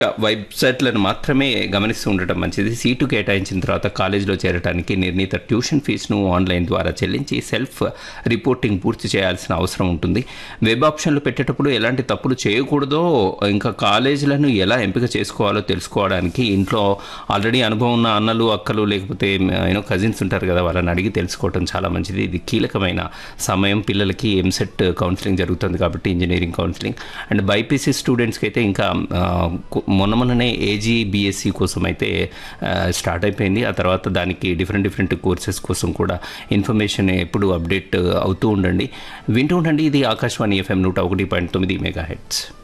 వెబ్సైట్లను మాత్రమే గమనిస్తూ ఉండటం మంచిది సీటు కేటాయించిన తర్వాత కాలేజీలో చేరడానికి నిర్ణీత ట్యూషన్ ఫీజును ఆన్లైన్ ద్వారా చెల్లించి సెల్ఫ్ రిపోర్టింగ్ పూర్తి చేయాల్సిన అవసరం ఉంటుంది వెబ్ ఆప్షన్లు పెట్టేటప్పుడు ఎలాంటి తప్పులు చేయకూడదో ఇంకా కాలేజీలను ఎలా ఎంపిక చేసుకోవాలో తెలుసుకోవడానికి ఇంట్లో ఆల్రెడీ అనుభవం ఉన్న అన్నలు అక్కలు లేకపోతే యూనో కజిన్స్ ఉంటారు కదా వాళ్ళని అడిగి తెలుసుకోవటం చాలా మంచిది ఇది కీలకమైన సమయం పిల్లలకి ఎంసెట్ కౌన్సిలింగ్ జరుగుతుంది కాబట్టి ఇంజనీరింగ్ కౌన్సిలింగ్ అండ్ బైపీసీ స్టూడెంట్స్కి అయితే ఇంకా ఆ, కు- మొన్న మొన్ననే ఏజీ బీఎస్సీ కోసం అయితే ఆ, స్టార్ట్ అయిపోయింది ఆ తర్వాత దానికి డిఫరెంట్ డిఫరెంట్ కోర్సెస్ కోసం కూడా ఇన్ఫర్మేషన్ ఎప్పుడు అప్డేట్ అవుతూ ఉండండి వింటూ ఉండండి ఇది ఆకాశవాణి ఎఫ్ఎం నూట ఒకటి పాయింట్ తొమ్మిది మెగా హెడ్స్